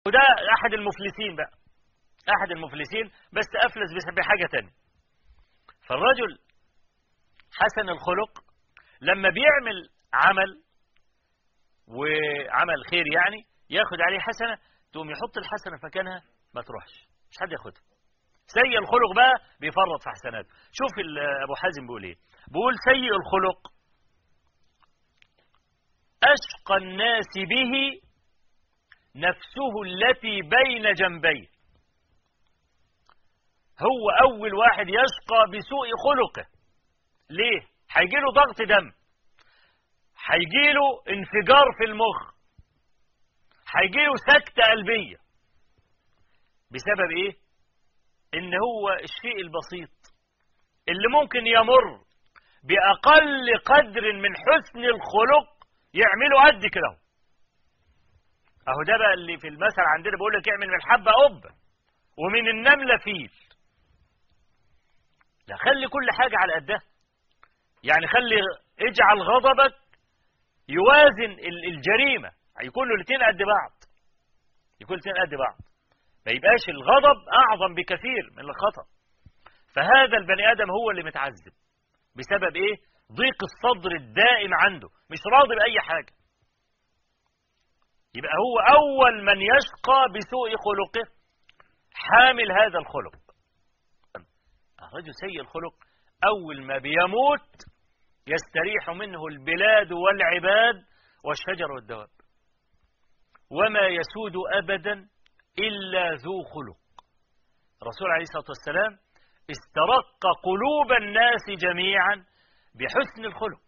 وده أحد المفلسين بقى أحد المفلسين بس أفلس بحاجة تانية فالرجل حسن الخلق لما بيعمل عمل وعمل خير يعني ياخد عليه حسنة تقوم يحط الحسنة في مكانها ما تروحش مش حد ياخدها سيء الخلق بقى بيفرط في حسناته شوف ابو حازم بيقول ايه بيقول سيء الخلق اشقى الناس به نفسه التي بين جنبيه هو اول واحد يشقى بسوء خلقه ليه هيجي له ضغط دم هيجي له انفجار في المخ هيجي له سكتة قلبية بسبب ايه ان هو الشيء البسيط اللي ممكن يمر بأقل قدر من حسن الخلق يعمله قد كده اهو ده بقى اللي في المثل عندنا بيقول لك اعمل من الحبة قبة ومن النملة فيل لا خلي كل حاجة على قدها يعني خلي اجعل غضبك يوازن الجريمة يكونوا الاثنين قد بعض يكون الاثنين قد بعض ما يبقاش الغضب أعظم بكثير من الخطأ فهذا البني آدم هو اللي متعذب بسبب إيه ضيق الصدر الدائم عنده مش راضي بأي حاجة يبقى هو أول من يشقى بسوء خلقه حامل هذا الخلق الرجل سيء الخلق أول ما بيموت يستريح منه البلاد والعباد والشجر والدواب وما يسود أبدا إلا ذو خلق الرسول عليه الصلاة والسلام استرق قلوب الناس جميعا بحسن الخلق